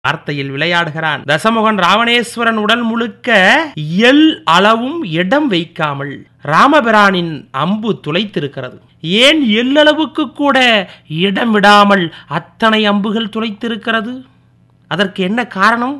வார்த்தையில் விளையாடுகிறான் தசமுகன் ராவணேஸ்வரன் உடல் முழுக்க எல் அளவும் இடம் வைக்காமல் ராமபிரானின் அம்பு துளைத்திருக்கிறது ஏன் எல்லளவுக்கு கூட இடம் விடாமல் அத்தனை அம்புகள் துளைத்திருக்கிறது அதற்கு என்ன காரணம்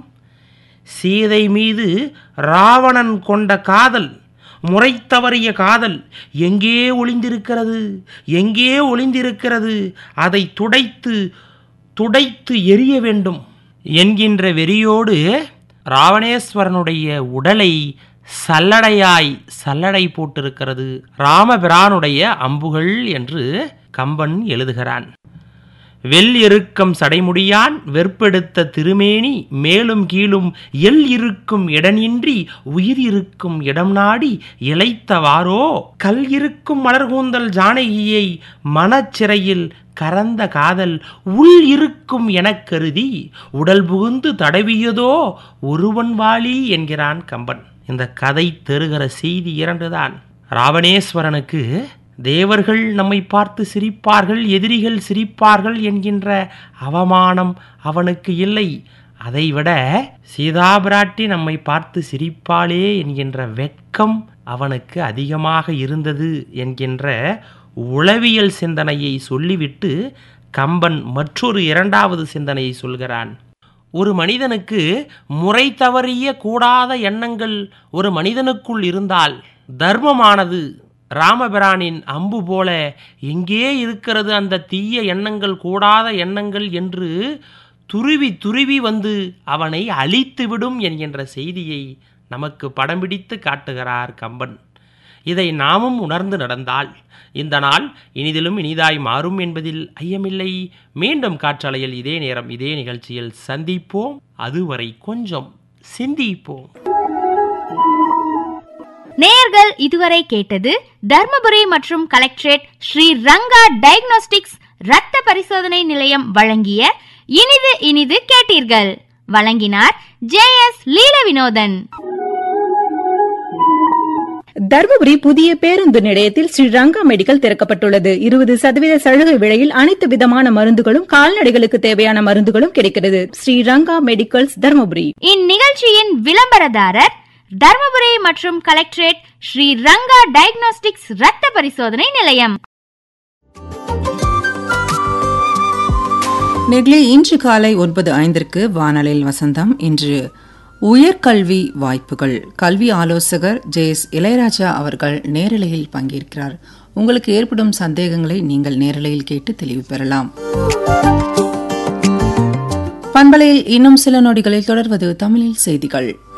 சீதை மீது ராவணன் கொண்ட காதல் முறை தவறிய காதல் எங்கே ஒளிந்திருக்கிறது எங்கே ஒளிந்திருக்கிறது அதை துடைத்து துடைத்து எரிய வேண்டும் என்கின்ற வெறியோடு ராவணேஸ்வரனுடைய உடலை சல்லடையாய் சல்லடை போட்டிருக்கிறது ராமபிரானுடைய அம்புகள் என்று கம்பன் எழுதுகிறான் வெல் இருக்கும் சடைமுடியான் வெற்பெடுத்த திருமேனி மேலும் கீழும் எல் இருக்கும் இடனின்றி உயிர் இருக்கும் இடம் நாடி இளைத்தவாரோ கல் இருக்கும் மலர்கூந்தல் ஜானகியை மனச்சிறையில் கரந்த காதல் உள் இருக்கும் எனக் கருதி உடல் புகுந்து தடவியதோ ஒருவன் வாளி என்கிறான் கம்பன் இந்த கதை தருகிற செய்தி இரண்டுதான் ராவணேஸ்வரனுக்கு தேவர்கள் நம்மை பார்த்து சிரிப்பார்கள் எதிரிகள் சிரிப்பார்கள் என்கின்ற அவமானம் அவனுக்கு இல்லை அதைவிட சீதாபிராட்டி நம்மை பார்த்து சிரிப்பாளே என்கின்ற வெட்கம் அவனுக்கு அதிகமாக இருந்தது என்கின்ற உளவியல் சிந்தனையை சொல்லிவிட்டு கம்பன் மற்றொரு இரண்டாவது சிந்தனையை சொல்கிறான் ஒரு மனிதனுக்கு முறை தவறிய கூடாத எண்ணங்கள் ஒரு மனிதனுக்குள் இருந்தால் தர்மமானது ராமபிரானின் அம்பு போல எங்கே இருக்கிறது அந்த தீய எண்ணங்கள் கூடாத எண்ணங்கள் என்று துருவி துருவி வந்து அவனை அழித்துவிடும் என்கின்ற செய்தியை நமக்கு படம் பிடித்து காட்டுகிறார் கம்பன் இதை நாமும் உணர்ந்து நடந்தால் இந்த நாள் இனிதிலும் இனிதாய் மாறும் என்பதில் ஐயமில்லை மீண்டும் காற்றலையில் இதே நேரம் இதே நிகழ்ச்சியில் சந்திப்போம் அதுவரை கொஞ்சம் சிந்திப்போம் நேயர்கள் இதுவரை கேட்டது தர்மபுரி மற்றும் கலெக்டரேட் ஸ்ரீ ரங்கா டயக்னோஸ்டிக்ஸ் இரத்த பரிசோதனை நிலையம் வழங்கிய இனிது இனிது கேட்டீர்கள் வழங்கினார் ஜே எஸ் லீல வினோதன் தர்மபுரி புதிய பேருந்து நிலையத்தில் ஸ்ரீ ரங்கா மெடிக்கல் திறக்கப்பட்டுள்ளது இருபது சதவீத சலுகை விலையில் அனைத்து விதமான மருந்துகளும் கால்நடைகளுக்கு தேவையான மருந்துகளும் கிடைக்கிறது ஸ்ரீ ரங்கா மெடிக்கல்ஸ் தர்மபுரி இந்நிகழ்ச்சியின் விளம்பரதாரர் தர்மபுரி மற்றும் கலெக்டரேட் ஸ்ரீ ரங்கா டயக்னோஸ்டிக்ஸ் இரத்த பரிசோதனை நிலையம் நெக்லி இன்று காலை ஒன்பது ஐந்திற்கு வானலில் வசந்தம் இன்று உயர்கல்வி வாய்ப்புகள் கல்வி ஆலோசகர் ஜே எஸ் இளையராஜா அவர்கள் நேரலையில் பங்கேற்கிறார் உங்களுக்கு ஏற்படும் சந்தேகங்களை நீங்கள் நேரலையில் கேட்டு தெளிவு பெறலாம் பண்பலையில் இன்னும் சில நொடிகளில் தொடர்வது தமிழில் செய்திகள்